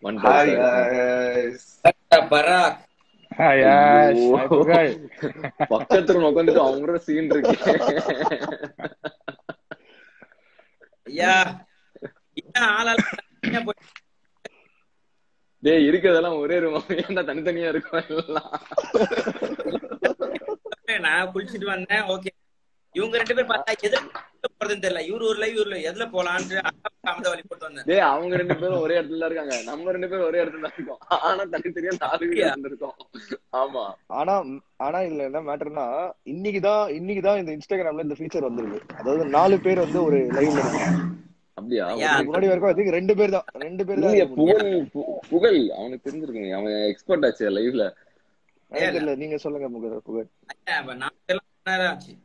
One Hi touch guys. பராக் Hi, Ash. Hi, Pugal. பக்கத்துல உட்காந்துட்டு அவங்க சீன் இருக்கு ஐயா என்ன ஆளால போய் டேய் இருக்கிறதெல்லாம் ஒரே ரூம் ஏன்டா தனித்தனியா இருக்கும் எல்லாம் நான் குளிச்சுட்டு வந்தேன் ஓகே இவங்க ரெண்டு பேரும் பார்த்தா எதுல போறதுன்னு தெரியல இவரு ஊர்ல இவருல எதுல போலான்ட்டு அமத வழி போட்டு வந்தேன் டேய் அவங்க ரெண்டு பேரும் ஒரே இடத்துல தான் இருக்காங்க நம்ம ரெண்டு பேரும் ஒரே இடத்துல தான் இருக்கோம் ஆனா தனித்தனியா நாலு வீடு இருந்திருக்கோம் ஆமா ஆனா ஆனா இதுல என்ன மேட்டர்னா இன்னைக்குதான் இன்னைக்குதான் இந்த இன்ஸ்டாகிராம்ல இந்த ஃபீச்சர் வந்திருக்கு அதாவது நாலு பேர் வந்து ஒரு லைவ்ல இருக்காங்க அப்படியா ஐயா, இதுக்கு முன்னாடி வரைக்கும் I think ரெண்டு பேர் தான் ரெண்டு பேர் தான் இல்லையே இருக்க முடியும். புகழ் பு- புகழ் அவனுக்கு தெரிஞ்சிருக்குங்க அவன் எக்ஸ்பர்ட் ஆச்சு லைவ்ல எனக்கு தெரியல நீங்க சொல்லுங்க புகழ் புகழ் ஐயா, அப்ப நாலு பேர்லாம் ரொம்ப நேரம் ஆச்சு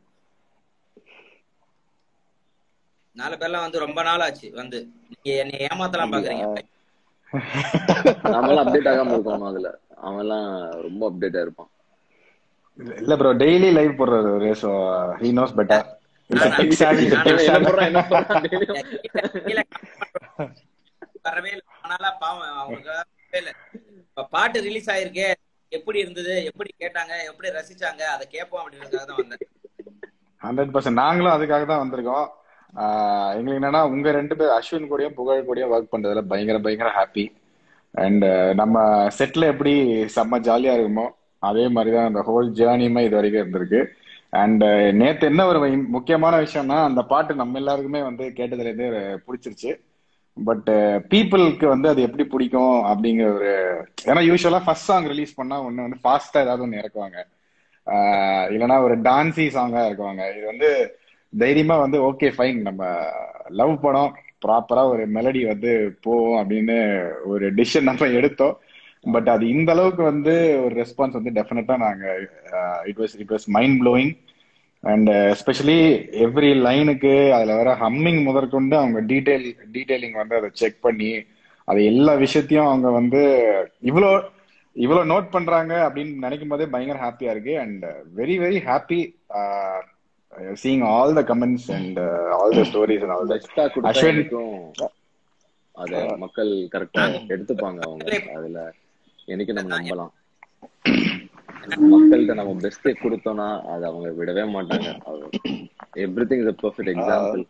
நாலு பேர்லாம் வந்து ரொம்ப நாள் ஆச்சு வந்து நீங்க என்னை ஏமாத்தலாம் பாக்குறீங்க நம்மளாம் அப்டேட் ஆகாம இருக்கோம் அதுல அவன் எல்லாம் ரொம்ப அப்டேட்டா இருப்பான் இல்ல ப்ரோ டெய்லி லைவ் போடுறாரு சோ ஹி நோஸ் பெட்டர் அவன் என்ன பண்றான் என்ன பண்றான் daily-யும்? கீழே வரவே இல்லை ரொம்ப நாளா பாவம் அவங்களுக்கு வரவே இல்லை இப்ப பாட்டு ரிலீஸ் ஆயிருக்கே எப்படி இருந்தது எப்படி கேட்டாங்க எப்படி ரசிச்சாங்க அதை கேட்போம் அப்படின்றதுக்காக தான் வந்தேன் ஹண்ட்ரட் பர்சன்ட் நாங்களும் அதுக்காக தான் வந்திருக்கோம் ஆஹ் எங்களுக்கு என்னன்னா உங்க ரெண்டு பேர் அஸ்வின் கூடயும் புகழ் கூடயும் ஒர்க் பண்றதுல பயங்கர பயங்கர ஹாப்பி அண்ட் நம்ம செட்ல எப்படி செம்ம ஜாலியா இருக்குமோ அதே மாதிரி தான் அந்த ஹோல் ஜேர்னியுமே இது வரைக்கும் இருந்திருக்கு அண்ட் நேத்து என்ன ஒரு வை- முக்கியமான விஷயம்னா அந்த பாட்டு நம்ம எல்லாருக்குமே வந்து கேட்டதுல இருந்தே பிடிச்சிருச்சு பட் பீப்புளுக்கு வந்து அது எப்படி பிடிக்கும் அப்படிங்கிற ஒரு ஏன்னா யூஸ்வலா ஃபர்ஸ்ட் சாங் ரிலீஸ் பண்ணா ஒண்ணு வந்து ஃபாஸ்டா ஏதாவது ஒன்று இறக்குவாங்க ஆஹ் இல்லைன்னா ஒரு டான்சி சாங்கா இருக்குவாங்க இது வந்து தைரியமா வந்து ஓகே ஃபைன் நம்ம லவ் படம் ப்ராப்பரா ஒரு மெலடி வந்து போவோம் அப்படின்னு ஒரு டிசிஷன் நம்ம எடுத்தோம் பட் அது இந்த அளவுக்கு வந்து ஒரு ரெஸ்பான்ஸ் வந்து டெஃபினட்டா நாங்க it was it was mind blowing and especially every லைனுக்கு அதுல வர ஹம்மிங் முதற்கொண்டு அவங்க டீடைல் டீடைலிங் வந்து அதை செக் பண்ணி அது எல்லா விஷயத்தையும் அவங்க வந்து இவ்வளோ இவ்வளோ நோட் பண்றாங்க அப்படின்னு நினைக்கும் போதே பயங்கர ஹாப்பியா இருக்கு and very very happy seeing all the comments and all the stories and all பெஸ்டா கொடுத்தா அஸ்வின். எனக்கும் அத மக்கள் கரெக்டா எடுத்துப்பாங்க அவங்க அதுல என்னைக்கு நம்ம நம்பலாம் மக்கள்கிட்ட நம்ம பெஸ்ட் கொடுத்தோம்னா அது அவங்க விடவே மாட்டாங்க everything is perfect example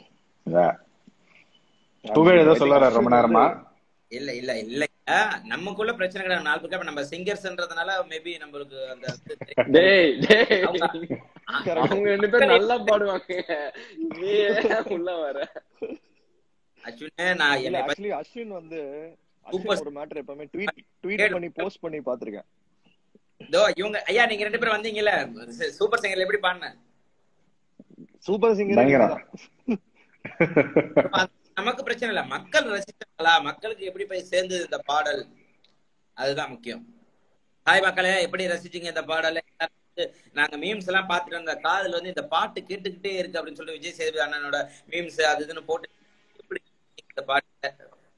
Pugazh ஏதோ சொல்றாரு ரொம்ப நேரமா இல்ல இல்ல இல்ல நமக்குள்ள பிரச்சனை கிடையாது நாலு பேருக்கு அப்ப நம்ம சிங்கர்ஸ்ன்றதுனால மேபி நம்மளுக்கு அந்த இது- டேய் டேய் அவங்க- அவங்க ரெண்டு பேரும் நல்லா பாடுவாங்க நீ ஏன் உள்ள வர அஸ்வினே நான் இல்ல என்னை பத்தி ஆக்சுவலி அஸ்வின் வந்து Super. அஸ்வின் ஒரு மேட்டர் எப்பவுமே ட்வீட் ட்வீட் பண்ணி போஸ்ட் பண்ணி பாத்திருக்கேன் இதோ இவங்க ஐயா நீங்க ரெண்டு பேரும் வந்தீங்கல்ல சூப்பர் சிங்கர்ல எப்படி பாடினேன் சூப்பர் சிங்கர் பயங்கரம். அப்ப அது நமக்கு பிரச்சனை இல்ல மக்கள் ரசிச்சாங்களா மக்களுக்கு எப்படி போய் சேர்ந்தது இந்த பாடல் அதுதான் முக்கியம் ஹாய் மக்களே எப்படி ரசிச்சீங்க இந்த பாடலை நாங்க மீம்ஸ் எல்லாம் பார்த்துட்டு அந்த காதுல வந்து இந்த பாட்டு கேட்டுக்கிட்டே இருக்கு அப்படின்னு சொல்லி விஜய் சேதுபதி அண்ணனோட மீம்ஸ் அது இதுன்னு போட்டு எப்படி இந்த பாட்டு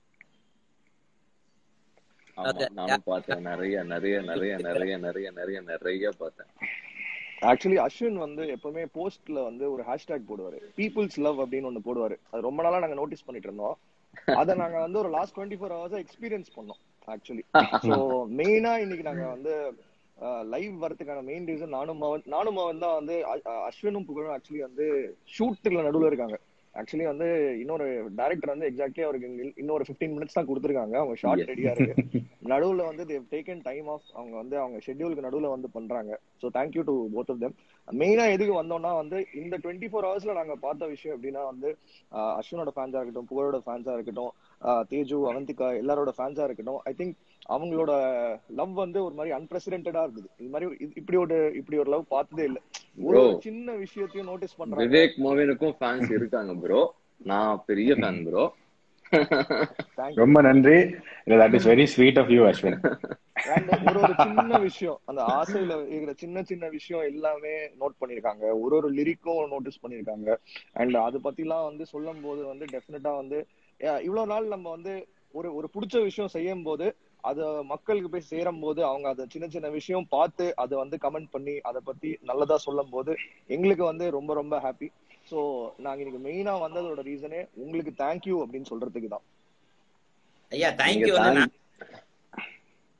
ஆமா Okay. நானும் பார்த்தேன் நிறைய நிறைய நிறைய நிறைய நிறைய நிறைய நிறைய பார்த்தேன் ஆக்சுவலி அஸ்வின் வந்து எப்பவுமே போஸ்ட்ல வந்து ஒரு ஹேஷ்டேக் போடுவாரு பீப்புள்ஸ் லவ் அப்படின்னு ஒண்ணு போடுவாரு அது ரொம்ப நாளா நாங்க நோட்டீஸ் பண்ணிட்டு இருந்தோம் அத நாங்க வந்து ஒரு last twenty four hours experience பண்ணோம் ஆக்சுவலி ஸோ மெயினா இன்னைக்கு நாங்க வந்து லைவ் வரதுக்கான மெயின் ரீசன் நானும் மவன் நானும் மவன் தான் வந்து அ- அ- அஸ்வினும் புகழும் ஆக்சுவலி வந்து ஷூட்ல நடுவுல இருக்காங்க ஆக்சுவலி வந்து இன்னொரு டைரக்டர் வந்து எக்ஸாக்ட்லி அவருக்கு இன்னும் இன்னொரு 15 மினிட்ஸ் தான் கொடுத்துருக்காங்க அவங்க ஷார்ட் Yes. ரெடியா இருக்கு நடுவுல வந்து தேவ் டேக்கன் டைம் ஆஃப் அவங்க வந்து அவங்க ஷெட்யூலுக்கு நடுவுல வந்து பண்றாங்க so thank you to both of them மெயினா எதுக்கு வந்தோம்னா வந்து இந்த டுவெண்ட்டி ஃபோர் ஹவர்ஸ்ல நாங்க பார்த்த விஷயம் எப்படின்னா வந்து ஆஹ் அஸ்வினோட ஃபேன்ஸா இருக்கட்டும் புகழோட ஃபேன்ஸா இருக்கட்டும் ஆஹ் தேஜு அவந்திகா எல்லாரோட ஃபேன்ஸா இருக்கட்டும் ஐ திங்க் அவங்களோட லவ் வந்து ஒரு மாதிரி அன்பிரசிடென்டா இருந்தது இது மாதிரி இது- இப்படி ஒரு இப்படி ஒரு லவ் பார்த்ததே இல்ல ஒரு Bro. சின்ன விஷயத்தையும் நோட்டீஸ் பண்றாங்க விவேக் மோவினுக்கும் ஃபேன்ஸ் இருக்காங்க ப்ரோ நான் பெரிய ஃபேன் ப்ரோ தேங்க்யூ ரொம்ப நன்றி that is very sweet of you Ashwin And ஒரு ஒரு சின்ன விஷயம் அந்த ஆசையில இருக்கிற சின்ன சின்ன விஷயம் எல்லாமே நோட் பண்ணிருக்காங்க ஒரு ஒரு லிரிக்கும் நோட்டீஸ் பண்ணிருக்காங்க அண்ட் அது பத்திலாம் வந்து சொல்லும் போது வந்து டெஃபினட்டா வந்து அஹ் இவ்வளவு நாள் நம்ம வந்து ஒரு ஒரு பிடிச்ச விஷயம் செய்யும் போது அத மக்களுக்கு போய் சேரும் போது அவங்க அதை சின்ன சின்ன விஷயம் பார்த்து அதை வந்து கமெண்ட் பண்ணி அதை பத்தி நல்லதா சொல்லும் போது எங்களுக்கு வந்து ரொம்ப ரொம்ப ஹாப்பி சோ நாங்க இன்னைக்கு மெயினா வந்ததோட ரீசனே உங்களுக்கு தேங்க்யூ அப்படின்னு சொல்றதுக்கு தான் ஐயா நீங்க தேங்க்யூ வந்து thank- நான்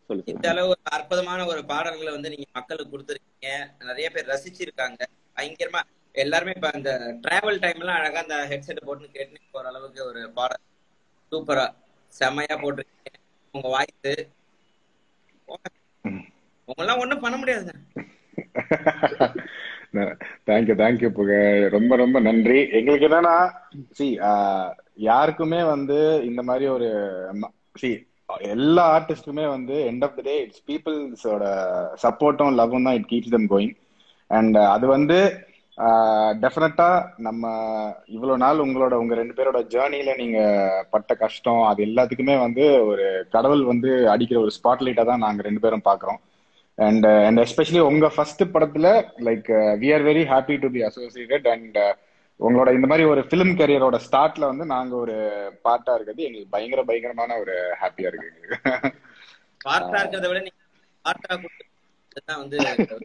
சொல்லு இந்த சொல்லு அளவு ஒரு அற்புதமான ஒரு பாடல்களை வந்து நீங்க மக்களுக்கு கொடுத்துருக்கீங்க நிறைய பேர் ரசிச்சிருக்காங்க பயங்கரமா எல்லாருமே இப்ப அந்த டிராவல் டைம்லாம் அழகா அந்த ஹெட்செட் போட்டு கேட்டு போற அளவுக்கு ஒரு பாடல் சூப்பரா செமையா போட்டிருக்கீங்க உங்க வாய்ஸ் உங்கெல்லாம் ஒண்ணும் பண்ண முடியாதுங்க தேங்க்யூ தேங்க்யூ புகழ் ரொம்ப ரொம்ப நன்றி எங்களுக்கு என்னன்னா சி யாருக்குமே வந்து இந்த மாதிரி ஒரு சி எல்லா ஆர்டிஸ்டுமே வந்து end of the day it's பீப்புள்ஸோட சப்போர்ட்டும் லவ்வும் தான் it keeps them going and அது வந்து டெஃபினட்டா நம்ம இவ்வளவு நாள் உங்களோட உங்க ரெண்டு பேரோட ஜேர்னில நீங்க பட்ட கஷ்டம் அது எல்லாத்துக்குமே வந்து ஒரு கடவுள் வந்து அடிக்கிற ஒரு ஸ்பாட்லைட்டா தான் நாங்க ரெண்டு பேரும் பாக்குறோம் அண்ட் அண்ட் எஸ்பெஷலி உங்க ஃபர்ஸ்ட் படத்துல like we are very happy to be associated and உங்களோட இந்த மாதிரி ஒரு ஃபிலிம் கரியரோட ஸ்டார்ட்ல வந்து நாங்க ஒரு பார்ட்டா இருக்கிறது எங்களுக்கு பயங்கர பயங்கரமான ஒரு ஹாப்பியா இருக்கு எங்களுக்கு பார்ட்டா இருக்கிறத விட நீங்க பார்ட்டா கொடுத்ததுதான் வந்து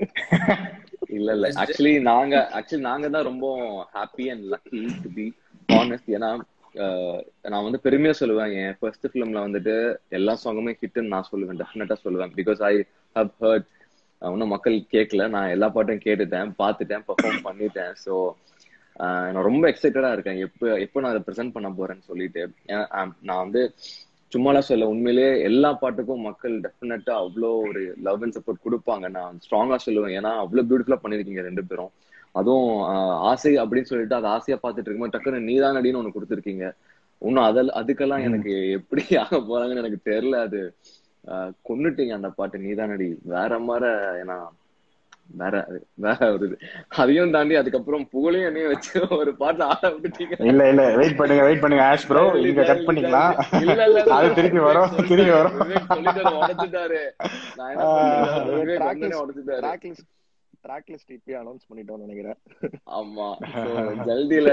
இல்ல இல்ல ஆக்சுவலி நாங்க ஆக்சுவலி நாங்க தான் ரொம்ப happy and lucky to be honest ஏன்னா அஹ், நான் வந்து பெருமையா சொல்லுவேன் என் ஃபர்ஸ்ட் ஃபிலிம்ல வந்துட்டு எல்லா சாங்குமே ஹிட்னு நான் சொல்லுவேன் டெஃபினட்டா சொல்லுவேன் பிகாஸ் ஐ ஹவ் ஹர்ட் இன்னும் மக்கள் கேட்கல நான் எல்லா பாட்டும் கேட்டுட்டேன் பார்த்துட்டேன் பெர்ஃபார்ம் பண்ணிட்டேன் ஸோ நான் ரொம்ப எக்ஸைட்டடா இருக்கேன் எப்போ எப்போ நான் அதை ப்ரெசென்ட் பண்ண போறேன்னு சொல்லிட்டு ஏன்னா, ஆம், நான் வந்து சும்மாலாம் சொல்ல உண்மையிலேயே எல்லா பாட்டுக்கும் மக்கள் டெஃபினட்டா அவ்வளோ ஒரு லவ் அண்ட் சப்போர்ட் கொடுப்பாங்க நான் ஸ்ட்ராங்கா சொல்லுவேன் ஏன்னா அவ்வளோ பியூட்டிஃபுல்லா பண்ணிருக்கீங்க ரெண்டு பேரும் அதுவும் ஆஹ், ஆசை அப்படின்னு சொல்லிட்டு அதை ஆசையா பார்த்துட்டு இருக்கும்போது டக்குன்னு நீதான் அடின்னு ஒண்ணு கொடுத்துருக்கீங்க இன்னும் அதில் அதுக்கெல்லாம் எனக்கு எப்படி ஆக போறாங்கன்னு எனக்கு தெரியல அது ஆஹ், கொன்னுட்டீங்க அந்த பாட்டு நீதான் அடி வேற மாதிரி ஏன்னா வேற வேற ஒரு இது அதையும் தாண்டி அதுக்கப்புறம் புகழையும் என்னையும் வச்சு ஒரு பாட்டு ஆட விட்டுட்டீங்க இல்ல இல்ல வெயிட் பண்ணுங்க வெயிட் பண்ணுங்க ஆஷ் ப்ரோ இங்க கட் பண்ணிக்கலாம் இல்ல, இல்ல, இல்ல. அது திருப்பி வரும் விவேக் திருப்பி வரும் விவேக் சொல்லிட்டாரு, உடைச்சிட்டாரு. நான் என்ன பண்றது? விவேக் வந்தோடனே உடைச்சிட்டாரு. ட்ராக் லிஸ்ட் ட்ராக் லிஸ்ட் இப்பயே அனௌன்ஸ் பண்ணிட்டோம்னு நினைக்கிறேன் ஆமா So, ஜல்தியில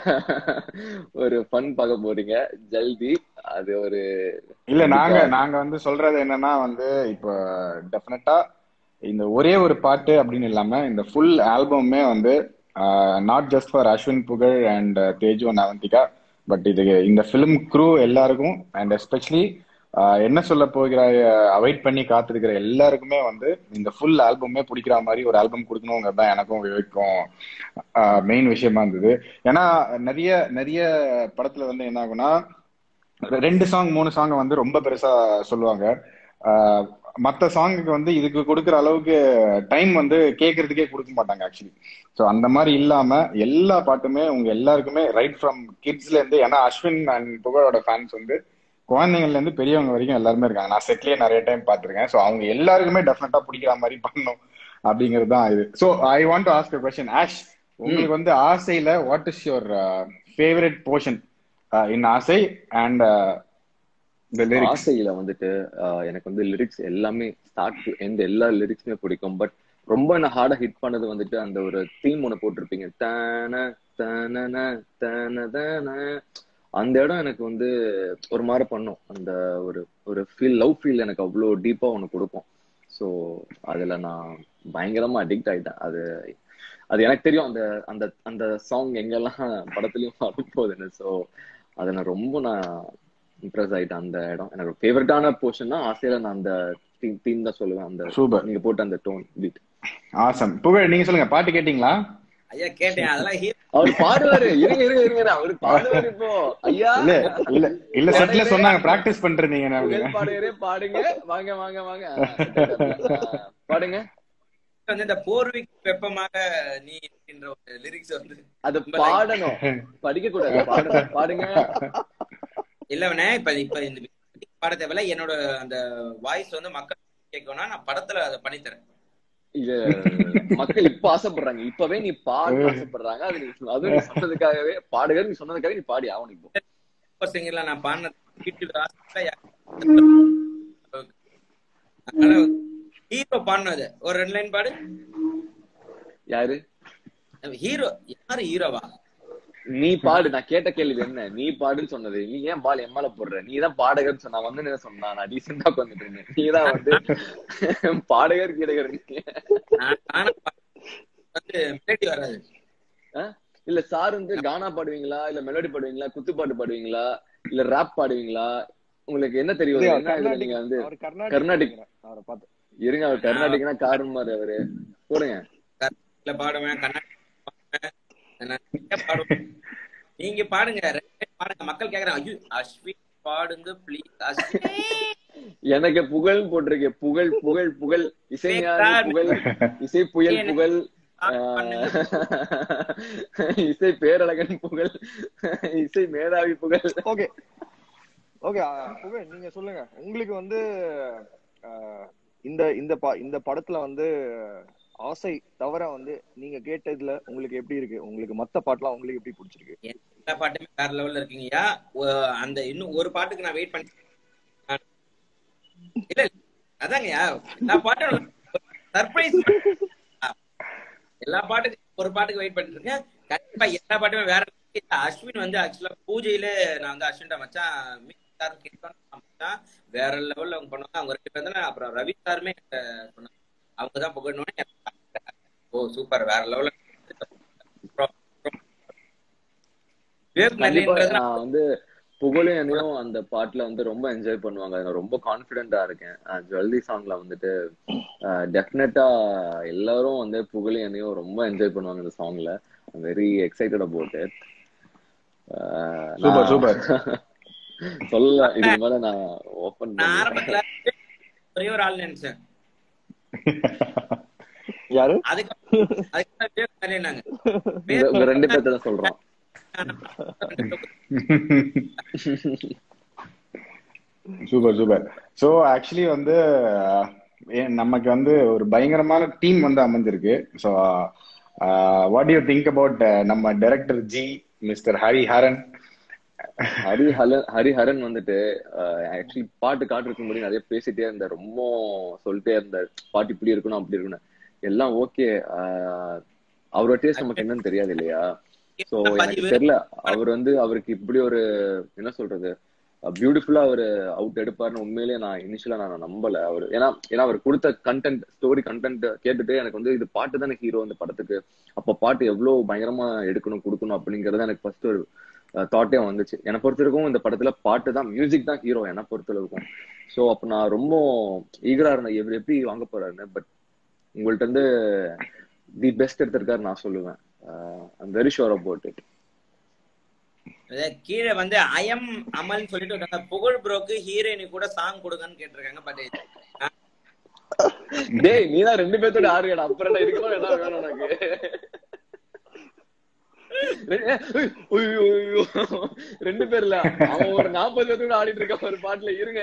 ஒரு ஃபன் பார்க்க போறீங்க ஜல்தி அது ஒரு இல்ல நாங்க நாங்க வந்து சொல்றது என்னன்னா வந்து இப்போ டெஃபினட்டா இந்த ஒரே ஒரு பாட்டு அப்படின்னு இல்லாம இந்த ஃபுல் ஆல்பமுமே வந்து not just for Ashwin Pugazh and Teju and Avantika but இது இந்த ஃபிலிம் க்ரூ எல்லாருக்கும் அண்ட் எஸ்பெஷலி என்ன சொல்ல போகிறாய் அவாய்ட் பண்ணி காத்திருக்கிற எல்லாருக்குமே வந்து இந்த ஃபுல் ஆல்பமே பிடிக்கிற மாதிரி ஒரு ஆல்பம் கொடுக்கணுங்கிறது தான் எனக்கும் விவேக்கும் மெயின் விஷயமா இருந்தது ஏன்னா நிறைய நிறைய படத்துல வந்து என்ன ஆகும்னா ரெண்டு சாங் மூணு சாங் வந்து ரொம்ப பெருசா சொல்லுவாங்க ஆஹ் மத்த சாங்குக்கு வந்து இதுக்கு கொடுக்குற அளவுக்கு டைம் வந்து கேட்கறதுக்கே கொடுக்க மாட்டாங்க ஆக்சுவலி ஸோ அந்த மாதிரி இல்லாம எல்லா பாட்டுமே உங்க எல்லாருக்குமே ரைட் ஃப்ரம் கிட்ஸ்ல இருந்து ஏன்னா அஸ்வின் அண்ட் புகழோட ஃபேன்ஸ் வந்து குழந்தைங்கள்ல இருந்து பெரியவங்க வரைக்கும் எல்லாருமே இருக்காங்க நான் செட்லயே நிறைய டைம் பார்த்திருக்கேன் ஸோ அவங்க எல்லாருக்குமே டெஃபினட்டா பிடிக்கிற மாதிரி பண்ணணும் அப்படிங்கிறது தான் இது so I want to ask question Ash உங்களுக்கு வந்து ஆசையில what is your favourite portion in Aasai and the lyrics ஆசையில வந்துட்டு ஆஹ், எனக்கு வந்து லிரிக்ஸ் எல்லாமே ஸ்டார்ட் டு எந்த எல்லா லிரிக்ஸுமே பிடிக்கும் பட் ரொம்ப என்ன ஹார்டா ஹிட் பண்ணது வந்துட்டு அந்த ஒரு தீம் ஒண்ணு போட்டிருப்பீங்க தான தனன தன தன அந்த இடம் எனக்கு வந்து ஒரு மாதிரி பண்ணும் அந்த ஒரு ஒரு ஃபீல் லவ் ஃபீல் எனக்கு அவ்வளோ டீப்பா ஒன்று கொடுக்கும் ஸோ அதுல நான் பயங்கரமா அடிக்ட் ஆயிட்டேன் அது அது எனக்கு தெரியும் அந்த அந்த அந்த சாங் எங்கெல்லாம் படத்துலயும் வரப்போகுதுன்னு ஸோ அதை நான் ரொம்ப நான் இம்ப்ரெஸ் ஆயிட்டேன் அந்த இடம் எனக்கு ஃபேவரட்டான போர்ஷன்னா ஆசையில நான் அந்த தீம் தீம் தான் சொல்லுவேன் அந்த Super. நீங்க போட்ட அந்த டோன் பீட் ஆசம் புகழ் நீங்க சொல்லுங்க பாட்டு கேட்டீங்களா ஐயா கேட்டேன் அதெல்லாம் ஹீரோ அவர் பாடுவாரு இருங்க இருங்க இருங்க அவரு பாடுவாரு இப்போ ஐயா இல்ல இல்ல இல்ல செட்ல சொன்னாங்க பிராக்டிஸ் பண்றீங்க புகழ் பாடுகிறே பாடுங்க வாங்க வாங்க வாங்க ஆ, பாடுங்க வந்து இந்த போர்விக் வெப்பமாக நீ என்கின்ற ஒரு லிரிக்ஸ் வந்து அது பாடணும் படிக்க கூடாது பாடணும் பாடுங்க இல்லவனே இப்ப இப்ப இந்த பாட தேவையில்ல என்னோட அந்த வாய்ஸ் வந்து மக்கள் கேட்கணும்னா நான் படத்துல அதை பண்ணித்தரேன் இது மக்கள் இப்ப ஆசைப்படுறாங்க இப்பவே நீ பாட ஆசைப்படுறாங்க அது நீ அதுவும் நீ சொன்னதுக்காகவே பாடுக நீ சொன்னதுக்காக நீ பாடி ஆகணும் இப்போ சூப்பர் சிங்கர்ல நான் பாடின வீட்டுக்கு ஆசை ஹீரோ பாடினது ஒரு ரெண்டு லைன் பாடு யாரு ஹீரோ யாரு ஹீரோவா நீ பாடு நான் கேட்ட கேள்வி என்ன நீ பாடுன்னு சொன்னது நீ ஏன் பால் எம்மால போடுற நீ தான் பாடகர்னு சொன்னா வந்து என்ன சொன்னா நான் டீசெண்டா உட்காந்துட்டு இருந்தேன் நீ தான் வந்து பாடகர் கீடகர் நீ. நான் கானா பாட்டு வந்து மெலடி வராது ஆ? இல்ல சார் வந்து கானா பாடுவீங்களா இல்ல மெலோடி பாடுவீங்களா குத்து பாட்டு பாடுவீங்களா இல்ல ரேப் பாடுவீங்களா உங்களுக்கு என்ன தெரியும் இது என்ன இதுல கர்நாடிக் நீங்க வந்து அவர் கர்நாடிக் கர்நாடிக் நினைக்கிறேன். அவரை பார்த்து இருங்க அவர் கர்நாடிக்னா காரன் மாதிரி அவரு போடுங்க கர்நாடகத்துல பாடுவேன் கர்நாடக பாடுவேன் நான் நிறைய பாடுவேன் நீங்க பாடுங்க ரெண்டு பேரும் பாடுங்க மக்கள் கேக்குறாங்க ஐயோ அஸ்வின் பாடுங்க ப்ளீஸ் அஸ்வின் எனக்கு புகழ் போட்டிருக்கேன் புகழ் புகழ் புகழ் இசைஞானி புகழ் இசை புயல் புகழ் ஆஹ், இசை பேரழகன் புகழ் இசை மேதாவி புகழ் ஓகே ஓகே புகழ் நீங்க சொல்லுங்க உங்களுக்கு வந்து அஹ், இந்த இந்த பா இந்த படத்துல வந்து ஆசை தவிர வந்து நீங்க கேட்டதுல உங்களுக்கு எப்படி இருக்கு உங்களுக்கு மத்த பாட்டுலாம் உங்களுக்கு எப்படி பிடிச்சிருக்கு எல்லா பாட்டுமே வேற லெவல்ல இருக்கீங்கயா ஒ- அந்த இன்னும் ஒரு பாட்டுக்கு நான் வெயிட் பண்ணி நான்- இல்ல இல்ல, அதாங்கய்யா எல்லா பாட்டும் சர்ப்ரைஸ் எல்லா பாட்டுக்கும் ஒரு பாட்டுக்கு வெயிட் பண்ணிட்டு இருக்கேன் கண்டிப்பா எல்லா பாட்டுமே வேற level. அஸ்வின் வந்து ஆக்சுவலா பூஜையில நான் வந்து அஸ்வின்டா மச்சான் மீட் சார் கேட்கணும் மச்சான் வேற லெவல்ல அவங்க பண்ணுவாங்க அவங்க ரெண்டு பேர் தானே அப்புறம் ரவி சாருமே என்கிட்ட சொன்னாங்க அவங்க தான் புகழணும்னு ஓ சூப்பர் வேற லெவல்ல விவேக் கண்டிப்பா நல்லின்றது நான் வந்து புகழும் என்னையும் அந்த பாட்டுல வந்து ரொம்ப என்ஜாய் பண்ணுவாங்க நான் ரொம்ப கான்பிடென்டா இருக்கேன் அஹ் ஜுவல்லி சாங்ல வந்துட்டு டெஃபினட்டா எல்லாரும் வந்து புகழும் என்னையும் ரொம்ப என்ஜாய் பண்ணுவாங்க இந்த சாங்ல very excited about it Super, super. சொல்ல இதுக்கு மேல நான் ஓபன் நான் ஆரம்பத்துல ஒரே ஒரு ஆள் நினைச்சேன் யாரு அதுக்கு அதுக்கு விவேக் நல்லின்னாங்க உங்க ரெண்டு பேர்த்த தான் சொல்றோம் சூப்பர் சூப்பர் ஸோ ஆக்சுவலி வந்து அஹ், ஏ- நமக்கு வந்து ஒரு பயங்கரமான டீம் வந்து அமைஞ்சிருக்கு so what you think about நம்ம director ji mister Hariharan Hari Halan Hariharan வந்துட்டு ஆக்சுவலி பாட்டு காட்டுறதுக்கு முன்னாடி நிறைய பேசிட்டே இருந்தார் ரொம்ப சொல்லிட்டே இருந்தார் பாட்டு இப்படி இருக்கணும் அப்படி இருக்கணும் எல்லாம் ஓகே அவரோட டேஸ்ட் நமக்கு என்னன்னு தெரியாது இல்லையா சோ எனக்கு தெரியல அவர் வந்து அவருக்கு இப்படி ஒரு என்ன சொல்றது பியூட்டிஃபுல்லா அவர் அவுட் எடுப்பாருன்னு உண்மையிலேயே நான் இனிஷியலா நான் நம்பல அவர் ஏன்னா ஏன்னா அவர் கொடுத்த கண்டென்ட் ஸ்டோரி கண்டென்ட் கேட்டுட்டு எனக்கு வந்து இது பாட்டு தானே ஹீரோ இந்த படத்துக்கு அப்ப பாட்டு எவ்வளவு பயங்கரமா எடுக்கணும் கொடுக்கணும் அப்படிங்கறது எனக்கு ஃபர்ஸ்ட் ஒரு தாட்டே வந்துச்சு என்னை பொறுத்த வரைக்கும் இந்த படத்துல பாட்டு தான் மியூசிக் தான் ஹீரோ என்னை பொறுத்த அளவுக்கும் சோ அப்ப நான் ரொம்ப ஈகரா இருந்தேன் இவர் எப்படி வாங்க போறாருன்னு பட் உங்கள்ட்ட இருந்து தி பெஸ்ட் எடுத்திருக்காரு நான் சொல்லுவேன் I'm very sure about it கீழே வந்து அயம் அமல்னு சொல்லிட்டு இருக்காங்க புகழ் ப்ரோக்கு ஹீரோயினி கூட சாங் கொடுங்கன்னு கேட்டிருக்காங்க பட் டேய் நீ தான் ரெண்டு பேர்த்தோட ஆறுகடா அப்புறம் என்ன இருக்கணும் என்ன வேணும் உனக்கு ரெ- ஏய், ஐயோ, ஐயோ. ரெண்டு பேர்ல அவன் ஒரு நாற்பது பேர்த்தோட ஆடிட்டு இருக்கான் ஒரு பாட்டுல இருங்க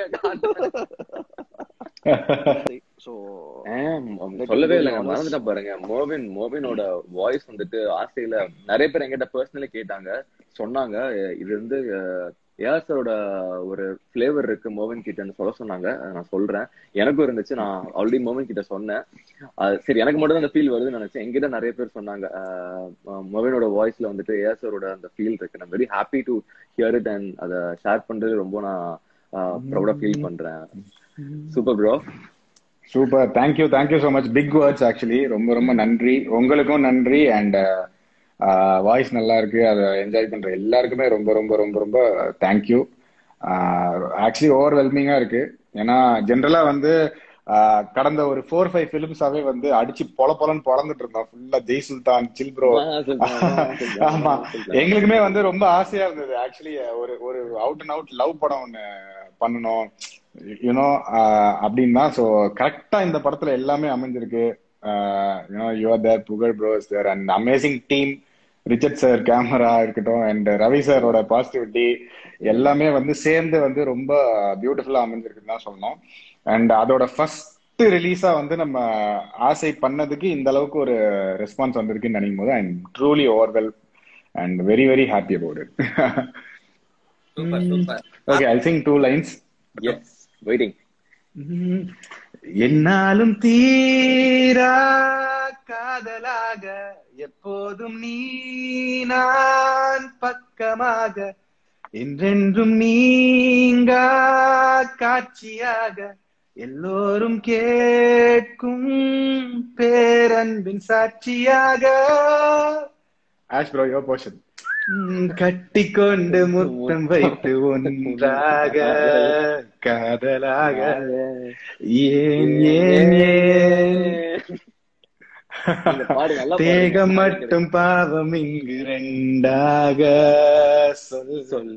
சோ சொல்லவே இல்லைங்க மறந்துட்டா பாருங்க மோவின் மோவினோட வாய்ஸ் வந்துட்டு ஆசையில நிறைய பேர் என்கிட்ட பர்சனலி கேட்டாங்க சொன்னாங்க அஹ் இது வந்து ஏசரோட ஒரு ஃபிளேவர் இருக்கு மோவின் கிட்டன்னு சொல்ல சொன்னாங்க அதை நான் சொல்றேன் எனக்கும் இருந்துச்சு நான் ஆல்ரெடி மோவின் கிட்ட சொன்னேன் அது சரி எனக்கு மட்டும் தான் அந்த ஃபீல் வருதுன்னு நினைச்சேன் என்கிட்ட நிறைய பேர் சொன்னாங்க அஹ் அஹ் மோவினோட வாய்ஸ்ல வந்துட்டு ஏசரோட அந்த ஃபீல் இருக்கு நான் very happy to hear it and அதை ஷேர் பண்றது ரொம்ப நான் ப்ரௌடா ஃபீல் பண்றேன் super bro super thank you thank you so much big words actually ரொம்ப ரொம்ப நன்றி உங்களுக்கும் நன்றி அண்ட் வாய்ஸ் நல்லா இருக்கு அதை என்ஜாய் பண்ற எல்லாருக்குமே ரொம்ப ரொம்ப ரொம்ப ரொம்ப தேங்க்யூ ஆக்சுவலி ஓவர்வெல்மிங்கா இருக்கு ஏன்னா ஜென்ரலா வந்து ஆஹ், கடந்த ஒரு ஃபோர் ஃபைவ் ஃபிலிம்ஸாவே வந்து அடிச்சு பொல பொலன்னு பொறந்துட்டு இருந்தோம் ஃபுல்லா ஜெய் சுல்தான் சில் ப்ரோ ஆமா எங்களுக்குமே வந்து ரொம்ப ஆசையா இருந்தது ஆக்சுவலி ஒரு ஒரு அவுட் அண்ட் அவுட் லவ் படம் ஒண்ணு பண்ணணும் யூனோ அப்படின்னா ஸோ கரெக்டா இந்த படத்துல எல்லாமே அமைஞ்சிருக்கு you know you're there Pugazh bros there and amazing team Richard sir camera இருக்கட்டும் அண்ட் ரவி சாரோட பாசிட்டிவிட்டி எல்லாமே வந்து சேர்ந்து வந்து ரொம்ப பியூட்டிஃபுல்லா அமைஞ்சிருக்குன்னு தான் சொல்லணும் அண்ட் அதோட ஃபர்ஸ்ட் ரிலீஸா வந்து நம்ம ஆசை பண்ணதுக்கு இந்த அளவுக்கு ஒரு ரெஸ்பான்ஸ் வந்திருக்குன்னு நினைக்கும் போது I truly overwhelm and very very happy about it super super okay I sing two lines yes waiting என்னாலும் தீரா காதலாக எப்போதும் நீ நான் பக்கமாக என்றென்றும் நீங்கா காட்சியாக எல்லோரும் கேட்கும் பேரன்பின் சாட்சியாக ஆஷ் ப்ரோ யோ போர்ஷன் ம், கட்டிக்கொண்டு முத்தம் வைத்து ஒன்றாக காதலாக ஏன் ஏன் ஏன் இந்த பாடு நல்லா பாடுங்க. தேகம் மட்டும் பாவம் இங்கு ரெண்டாக சொல் சொல்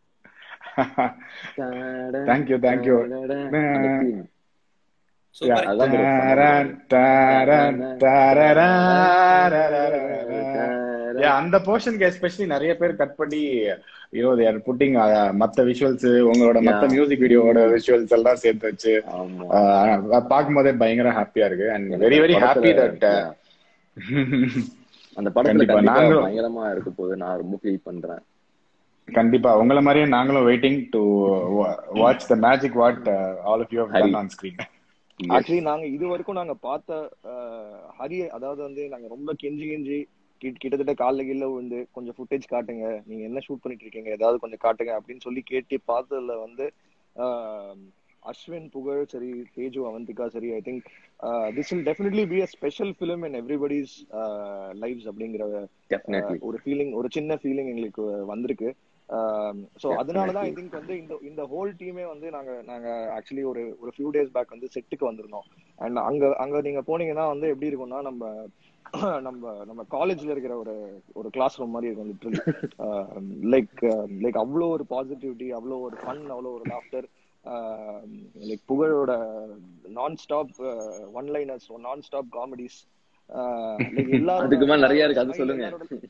தேங்க்யூ தேங்க்யூ அந்த theme. சூப்பர் அதான் bro. தாரன், தாரன், தாரராரராரராரரா. Yeah, அந்த போர்ஷனுக்கு எஸ்பெஷலி நிறைய பேர் கட் பண்ணி யூனோ தேர் புட்டிங் மத்த விஷுவல்ஸ் உங்களோட மத்த Yeah. மியூசிக் வீடியோவோட விஷுவல்ஸ் எல்லாம் சேர்த்து வச்சு ஆமா ஆஹ் பார்க்கும்போதே பயங்கர ஹாப்பியா இருக்கு அண்ட் வெரி வெரி ஹாப்பி படத்துல- தட் yeah. அந்த படத்துல கண்டிப்பா, கண்டிப்பா நாங்களும் பயங்கரமா இருக்க போது நான் ரொம்ப ஃபீல் பண்றேன் கண்டிப்பா உங்களை மாதிரியே நாங்களும் waiting to watch the magic what all of you have done on screen actually நாங்க இது வரைக்கும் நாங்க பார்த்த அஹ், ஹரி அதாவது வந்து நாங்க ரொம்ப கெஞ்சி கெஞ்சி கிட்- கிட்டத்தட்ட காலைல கீழ விழுந்து கொஞ்சம் ஃபுட்டேஜ் காட்டுங்க நீங்க என்ன ஷூட் பண்ணிட்டு இருக்கீங்க ஏதாவது கொஞ்சம் காட்டுங்க அப்படின்னு சொல்லி கேட்டு பார்த்ததுல வந்து அஹ், அஸ்வின் புகழ் சரி தேஜு அவந்திகா சரி I think this will definitely be a special film in everybody's lives அப்படிங்கிற டெஃபினெட்லி ஒரு ஃபீலிங் ஒரு சின்ன ஃபீலிங் எங்களுக்கு வந்திருக்கு ஸோ அதனாலதான் ஐ திங்க் வந்து இந்த இந்த ஹோல் டீமே வந்து நாங்க நாங்க ஆக்சுவலி ஒரு ஒரு ஃபியூ டேஸ் பேக் வந்து செட்டுக்கு வந்திருந்தோம் அண்ட் அங்க அங்க நீங்க போனீங்கன்னா வந்து எப்படி இருக்கும்னா நம்ம நம்ம நம்ம காலேஜ்ல இருக்கிற ஒரு ஒரு கிளாஸ் ரூம் மாதிரி இருக்கும் லிட்ரலி லைக் லைக் அவ்வளோ ஒரு பாசிட்டிவிட்டி அவ்வளோ ஒரு ஃபன் அவ்வளோ ஒரு லாஃப்டர் லைக் புகழோட nonstop one liners nonstop comedies அதுக்கு மேல நிறைய இருக்கு அது சொல்லுங்க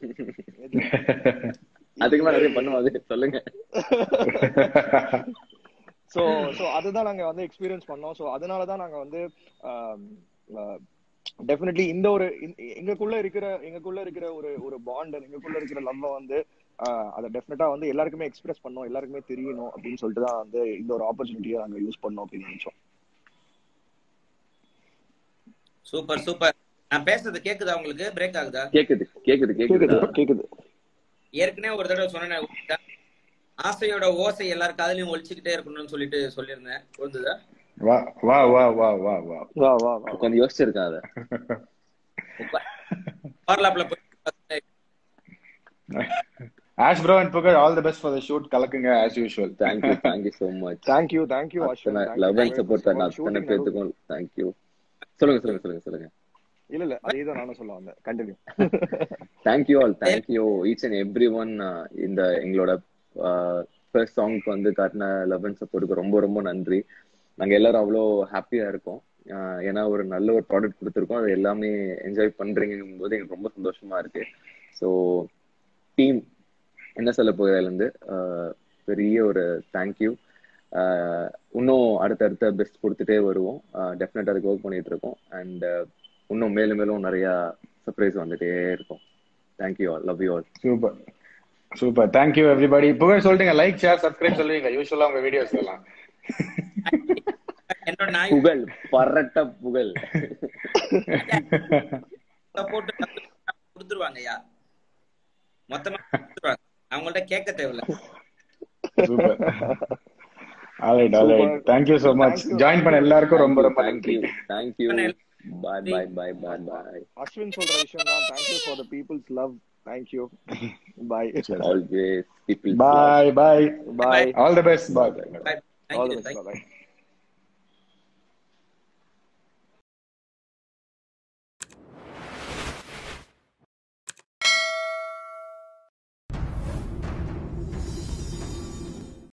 அதுக்கு மேல நிறைய பண்ணுவோம் அது சொல்லுங்க சோ சோ அதுதான் நாங்க வந்து எக்ஸ்பீரியன்ஸ் பண்ணோம் சோ அதனால தான் நாங்க வந்து டெஃபினெட்லி இந்த ஒரு இந்த- எங்களுக்குள்ள இருக்கிற எங்களுக்குள்ள இருக்கிற ஒரு ஒரு பாண்ட் எங்களுக்குள்ள இருக்கிற லவ் வந்து ஆஹ் அதை டெஃபினட்டா வந்து எல்லாருக்குமே எக்ஸ்பிரஸ் பண்ணோம் எல்லாருக்குமே தெரியணும் அப்படின்னு சொல்லிட்டு தான் வந்து இந்த ஒரு ஆப்பர்ச்சுனிட்டியை நாங்க யூஸ் பண்ணோம் அப்படின்னு நினைச்சோம் சூப்பர் சூப்பர் நான் பேசுறது கேக்குதா உங்களுக்கு பிரேக் ஆகுதா கேக்குது கேக்குது கேக்குது கேக்குது கேக்குது ஏற்கனவே ஒரு தடவை சொன்னேன் உங்ககிட்ட. ஆசையோட ஓசை எல்லார் காதுலயும் ஒழிச்சுக்கிட்டே இருக்கணும்னு சொல்லிட்டு சொல்லியிருந்தேன் புரிஞ்சுதா வா வா வா வா வா வா வா வா வா கொஞ்சம் யோசிச்சிருக்கேன் அதை ஓவர்லாப்ல போய் Ash bro and Pugazh all the best for the shoot கலக்குங்க as usual thank you thank you so much thank you thank you Ashwin love and support தர அத்தனை பேத்துக்கும் தேங்க்யூ சொல்லுங்க சொல்லுங்க சொல்லுங்க சொல்லுங்க இல்ல இல்ல அதே தான் நானும் சொல்ல வந்தேன் continue thank you all thank you each and every one இந்த எங்களோட ஃபர்ஸ்ட் சாங்க்கு வந்து காட்டின லவ் அண்ட் சப்போர்ட்டுக்கு ரொம்ப ரொம்ப நன்றி நாங்க எல்லாரும் அவ்வளோ ஹாப்பியா இருக்கோம் ஆஹ் ஏன்னா ஒரு நல்ல ஒரு ப்ராடக்ட் கொடுத்துருக்கோம் அது எல்லாமே என்ஜாய் பண்றீங்கும் போது எனக்கு ரொம்ப சந்தோஷமா இருக்கு ஸோ டீம் என்ன சொல்ல போகிறதுலேருந்து பெரிய ஒரு தேங்க்யூ இன்னும் அடுத்தடுத்த பெஸ்ட் கொடுத்துட்டே வருவோம் டெஃபினட்டா அதுக்கு ஒர்க் பண்ணிட்டு இருக்கோம் அண்ட் இன்னும் மேலும் மேலும் நிறைய சர்ப்ரைஸ் வந்துட்டே இருக்கும் thank you all love you all super super thank you everybody Pugazh சொல்லிட்டுங்க லைக் ஷேர் சப்ஸ்கிரைப் சொல்லுவீங்க யூஷுவலா உங்க வீடியோஸ் எல்லாம் என்னோட நாய் புகழ் பரட்ட புகழ் போட்டு கொடுத்துருவாங்கய்யா மொத்தமா கொடுத்துருவாங்க அவங்கள்ட்ட கேட்க தேவையில்ல super alright alright thank you so much join பண்ண எல்லாருக்கும் ரொம்ப ரொம்ப நன்றி thank you bye bye bye bye பாய் அஸ்வின் சொல்ற விஷயம் தான் thank you for the people's love thank you bye always people bye bye bye all the best bye Bye. Thank all you. The Thank you. Best bye